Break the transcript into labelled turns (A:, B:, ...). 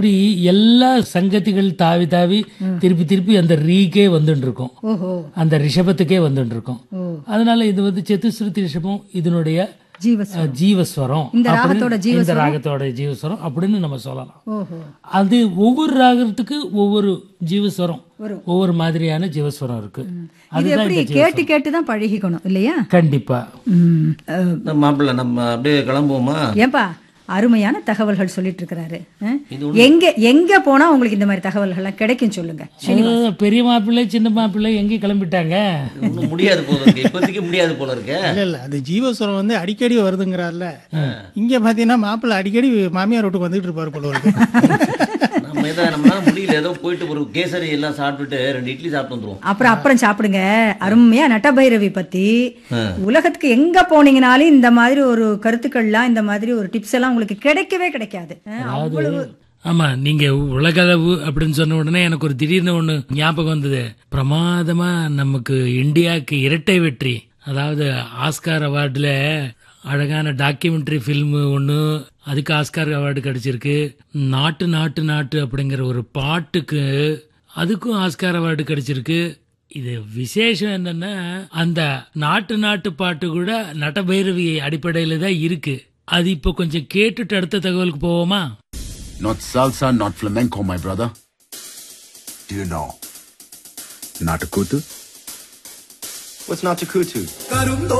A: இப்படி எல்லா சங்கதிகள் தாவி தாவி திருப்பி திருப்பி அந்த ரீக்கே வந்துட்டு இருக்கும்
B: ஓஹோ
A: அந்த ரிஷபத்துக்கே வந்துட்டு இருக்கும்
B: ஓ
A: அதனால இது வந்து சதுஸ்ருதி ரிஷபம் இதனுடைய
B: ஜீவஸ்
A: அஹ், ஜீவஸ்வரம்
B: இந்த
A: அப்படின்னு-
B: ராகத்தோட
A: இந்த ராகத்தோட ஜீவஸ்வரம் அப்படின்னு நம்ம சொல்லலாம்
B: ஓஹோ
A: அது ஒவ்வொரு ராகத்துக்கு ஒவ்வொரு ஜீவஸ்வரம்
B: வரும்.
A: ஒவ்வொரு மாதிரியான ஜீவஸ்வரம் இருக்கு
B: இது
A: அதுதான்
B: எப்படி
A: இந்த
B: கேட்டு கேட்டு தான் பழகிக்கணும் இல்லையா
A: கண்டிப்பா
B: ம், அஹ்,
C: நம்ம மாப்பிள்ள நம்ம அப்படியே கிளம்புவோமா
B: ஏன்பா அருமையான தகவல்கள் சொல்லிட்டு இருக்கிறாரு அஹ்?
C: இது
B: எங்க எங்க போனா உங்களுக்கு இந்த மாதிரி தகவல்கள்லாம் கிடைக்கும் சொல்லுங்க
A: அஹ், பெரிய மாப்பிள்ளை சின்ன மாப்பிள்ளை எங்கே கிளம்பிட்டாங்க
C: ஒன்றும் முடியாது போல இருக்கு இப்போதைக்கு முடியாது போல இருக்கு
D: இல்ல இல்ல அது ஜீவஸ்வரம் வந்து அடிக்கடி வருதுங்கிறார்ல இங்க பாத்தீங்கன்னா மாப்பிள்ளை அடிக்கடி மாமியார் வீட்டுக்கு வந்துட்டு இருப்பாரு போல இருக்கு
C: நம்ம ஏதோ நம்மளால முடியல ஏதோ போயிட்டு ஒரு கேசரி எல்லாம் சாப்பிட்டுட்டு ரெண்டு இட்லி சாப்பிட்டு வந்துருவோம்
B: அப்புறம் அப்புறம் சாப்பிடுங்க அருமையா நட்டபைரவி பத்தி உலகத்துக்கு எங்க போனீங்கனாலும் இந்த மாதிரி ஒரு கருத்துக்கள்லாம் இந்த மாதிரி ஒரு டிப்ஸ் எல்லாம் உங்களுக்கு கிடைக்கவே கிடைக்காது அஹ், அவ்வளவு
A: ஆமா நீங்க உலகளவு அப்படின்னு சொன்ன உடனே எனக்கு ஒரு திடீர்னு ஒண்ணு ஞாபகம் வந்தது பிரமாதமா நமக்கு இந்தியாவுக்கு இரட்டை வெற்றி அதாவது ஆஸ்கார் அவார்டுல அழகான டாக்குமெண்ட்ரி ஃபில்ம் ஒன்று அதுக்கு ஆஸ்கார் அவார்டு கிடைச்சிருக்கு நாட்டு நாட்டு நாட்டு அப்படிங்கிற ஒரு பாட்டுக்கு அதுக்கும் ஆஸ்கார் அவார்டு கிடைச்சிருக்கு இது விசேஷம் என்னன்னா அந்த நாட்டு நாட்டு பாட்டு கூட நட்டபைரவி அடிப்படையில தான் இருக்கு அது இப்போ கொஞ்சம் கேட்டுட்டு அடுத்த தகவலுக்கு போவோமா
E: Not salsa, not flamenco, my brother.
F: Do you know? Natakutu?
G: What's Natakutu?
F: Karundo